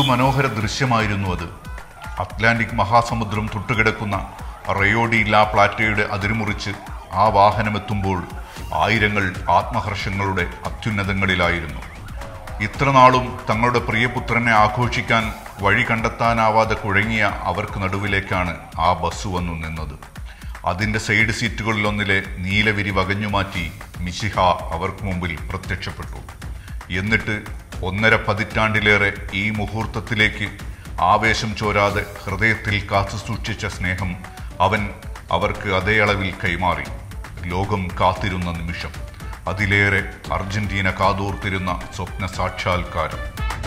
അതിമനോഹര ദൃശ്യമായിരുന്നു അത് അറ്റ്ലാന്റിക് മഹാസമുദ്രം തൊട്ടുകിടക്കുന്ന റയോഡി ലാ പ്ലാറ്റയുടെ അതിരുമുറിച്ച് ആ വാഹനമെത്തുമ്പോൾ ആയിരങ്ങൾ ആത്മഹർഷങ്ങളുടെ അത്യുന്നതങ്ങളിലായിരുന്നു ഇത്രനാളും തങ്ങളുടെ പ്രിയപുത്രനെ ആഘോഷിക്കാൻ വഴി കണ്ടെത്താനാവാതെ കുഴങ്ങിയ അവർക്ക് നടുവിലേക്കാണ് ആ ബസ് വന്നു നിന്നത് അതിന്റെ സൈഡ് സീറ്റുകളിലൊന്നിലെ നീലവിരി വകഞ്ഞുമാറ്റി മിശിഹ അവർക്ക് മുമ്പിൽ പ്രത്യക്ഷപ്പെട്ടു എന്നിട്ട് ഒന്നര പതിറ്റാണ്ടിലേറെ ഈ മുഹൂർത്തത്തിലേക്ക് ആവേശം ചോരാതെ ഹൃദയത്തിൽ കാത്തു സൂക്ഷിച്ച സ്നേഹം അവൻ അവർക്ക് അതേ അളവിൽ കൈമാറി ലോകം കാത്തിരുന്ന നിമിഷം അതിലേറെ അർജന്റീന കാതോർത്തിരുന്ന സ്വപ്ന സാക്ഷാത്കാരം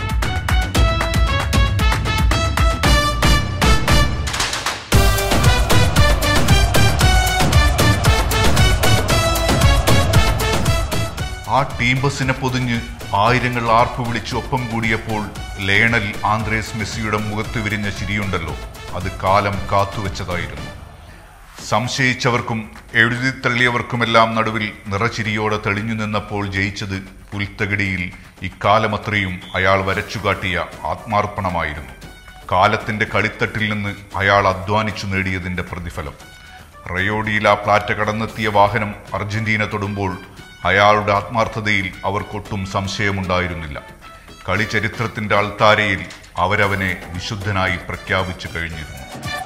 ആ ടീം ബസിനെ പൊതിഞ്ഞ് ആയിരങ്ങൾ ആർപ്പ് വിളിച്ച് ഒപ്പം കൂടിയപ്പോൾ ലയണൽ ആന്ത്രേസ് മെസ്സിയുടെ മുഖത്ത് വിരിഞ്ഞ ചിരിയുണ്ടല്ലോ അത് കാലം കാത്തുവെച്ചതായിരുന്നു സംശയിച്ചവർക്കും എഴുതിത്തള്ളിയവർക്കുമെല്ലാം നടുവിൽ നിറച്ചിരിയോടെ തെളിഞ്ഞു നിന്നപ്പോൾ ജയിച്ചത് പുൽത്തകിടിയിൽ ഇക്കാലമത്രയും അയാൾ വരച്ചുകാട്ടിയ ആത്മാർപ്പണമായിരുന്നു കാലത്തിന്റെ കളിത്തട്ടിൽ നിന്ന് അയാൾ അധ്വാനിച്ചു നേടിയതിന്റെ പ്രതിഫലം റയോഡിയിൽ ആ പ്ലാറ്റ കടന്നെത്തിയ വാഹനം അർജന്റീന തൊടുമ്പോൾ അയാളുടെ ആത്മാർത്ഥതയിൽ അവർക്കൊട്ടും സംശയമുണ്ടായിരുന്നില്ല കളി ചരിത്രത്തിന്റെ അൾത്താരയിൽ അവരവനെ വിശുദ്ധനായി പ്രഖ്യാപിച്ചു കഴിഞ്ഞിരുന്നു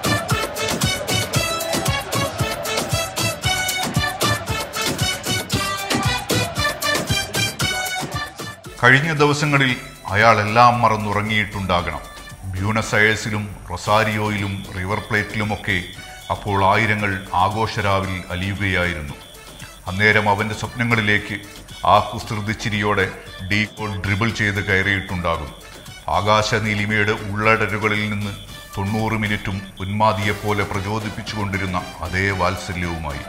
കഴിഞ്ഞ ദിവസങ്ങളിൽ അയാൾ എല്ലാം മറന്നുറങ്ങിയിട്ടുണ്ടാകണം ബ്യൂണസ് അയേഴ്സിലും റൊസാരിയോയിലും റിവർ പ്ലേറ്റിലുമൊക്കെ അപ്പോൾ ആയിരങ്ങൾ ആഘോഷരാവിൽ അലിയുകയായിരുന്നു അന്നേരം അവന്റെ സ്വപ്നങ്ങളിലേക്ക് ആ കുസൃതിച്ചിരിയോടെ ഡീ ഡ്രിബിൾ ചെയ്ത് കയറിയിട്ടുണ്ടാകും ആകാശ നീലിമയുടെ ഉള്ളടരുകളിൽ നിന്ന് തൊണ്ണൂറ് മിനിറ്റും ഉന്മാദിയെപ്പോലെ പ്രചോദിപ്പിച്ചുകൊണ്ടിരുന്ന അതേ വാത്സല്യവുമായി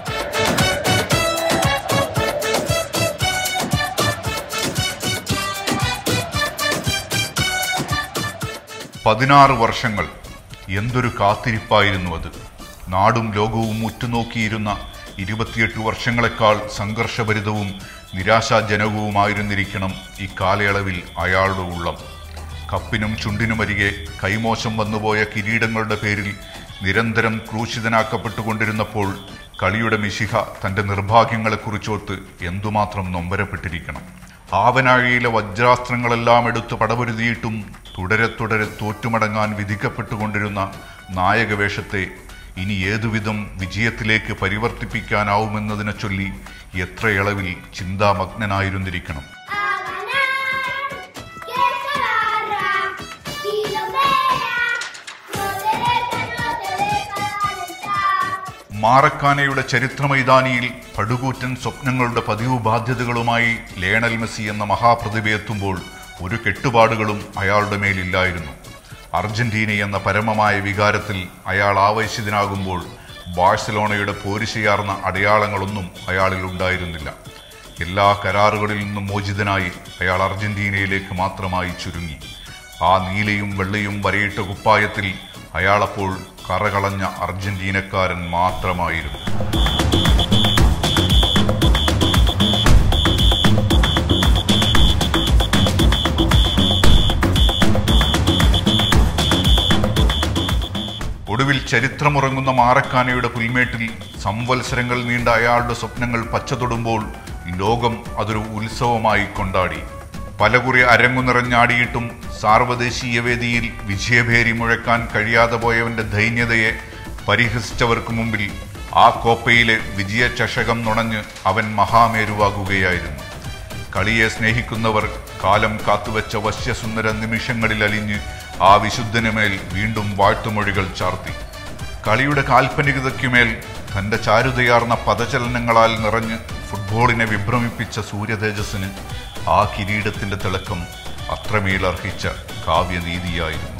പതിനാറ് വർഷങ്ങൾ എന്തൊരു കാത്തിരിപ്പായിരുന്നു അത് നാടും ലോകവും ഉറ്റുനോക്കിയിരുന്ന ഇരുപത്തിയെട്ട് വർഷങ്ങളെക്കാൾ സംഘർഷഭരിതവും നിരാശാജനകവുമായിരുന്നിരിക്കണം ഈ കാലയളവിൽ അയാളുടെ ഉള്ളം കപ്പിനും ചുണ്ടിനുമരികെ കൈമോശം വന്നുപോയ കിരീടങ്ങളുടെ പേരിൽ നിരന്തരം ക്രൂശിതനാക്കപ്പെട്ടുകൊണ്ടിരുന്നപ്പോൾ കളിയുടെ മിശിഹ തന്റെ നിർഭാഗ്യങ്ങളെക്കുറിച്ചോർത്ത് എന്തുമാത്രം നൊമ്പരപ്പെട്ടിരിക്കണം ആവനാഴിയിലെ വജ്രാസ്ത്രങ്ങളെല്ലാം എടുത്ത് പടപൊരുതിയിട്ടും തുടരെ തുടരെ തോറ്റുമടങ്ങാൻ വിധിക്കപ്പെട്ടുകൊണ്ടിരുന്ന നായകവേഷത്തെ ഇനി ഏതുവിധം വിജയത്തിലേക്ക് പരിവർത്തിപ്പിക്കാനാവുമെന്നതിനെ ചൊല്ലി എത്ര ഇളവിൽ ചിന്താമഗ്നനായിരുന്നിരിക്കണം a ganar, que se agarra, y lo vea, no te deja, no te deja alentar. മാറക്കാനയുടെ ചരിത്രമൈതാനിയിൽ പടുകൂറ്റൻ സ്വപ്നങ്ങളുടെ പതിവ് ബാധ്യതകളുമായി ലേണൽ മെസ്സി എന്ന മഹാപ്രതിഭയെത്തുമ്പോൾ ഒരു കെട്ടുപാടുകളും അയാളുടെ മേലില്ലായിരുന്നു അർജന്റീന എന്ന പരമമായ വികാരത്തിൽ അയാൾ ആവേശിതനാകുമ്പോൾ ബാഴ്സലോണയുടെ പോരിശയാർന്ന അടയാളങ്ങളൊന്നും അയാളിൽ ഉണ്ടായിരുന്നില്ല എല്ലാ കരാറുകളിൽ നിന്നും മോചിതനായി അയാൾ അർജന്റീനയിലേക്ക് മാത്രമായി ചുരുങ്ങി ആ നീലയും വെള്ളയും വരയിട്ട കുപ്പായത്തിൽ അയാളപ്പോൾ കറകളഞ്ഞ അർജന്റീനക്കാരൻ മാത്രമായിരുന്നു ഒടുവിൽ ചരിത്രമുറങ്ങുന്ന മാറക്കാനയുടെ പുൽമേട്ടിൽ സംവത്സരങ്ങൾ നീണ്ട അയാളുടെ സ്വപ്നങ്ങൾ പച്ചതൊടുമ്പോൾ ലോകം അതൊരു ഉത്സവമായി കൊണ്ടാടി പലകുറി അരങ്ങു നിറഞ്ഞാടിയിട്ടും സാർവദേശീയ വേദിയിൽ വിജയഭേരി മുഴക്കാൻ കഴിയാതെ പോയവന്റെ ദൈന്യതയെ പരിഹസിച്ചവർക്ക് മുമ്പിൽ ആ കോപ്പയിലെ വിജയ ചഷകം നുണഞ്ഞ് അവൻ മഹാമേരുവാകുകയായിരുന്നു കളിയെ സ്നേഹിക്കുന്നവർ കാലം കാത്തുവെച്ച വശ്യസുന്ദര നിമിഷങ്ങളിൽ അലിഞ്ഞ് ആ വിശുദ്ധനുമേൽ വീണ്ടും വാഴ്ത്തുമൊഴികൾ ചാർത്തി കളിയുടെ കാൽപ്പനികതയ്ക്കുമേൽ തന്റെ ചാരുതയാർന്ന പദചലനങ്ങളാൽ നിറഞ്ഞ് ഫുട്ബോളിനെ വിഭ്രമിപ്പിച്ച സൂര്യതേജസ്സിന് ആ കിരീടത്തിന്റെ തിളക്കം അത്രമേൽ അർഹിച്ച കാവ്യനീതിയായിരുന്നു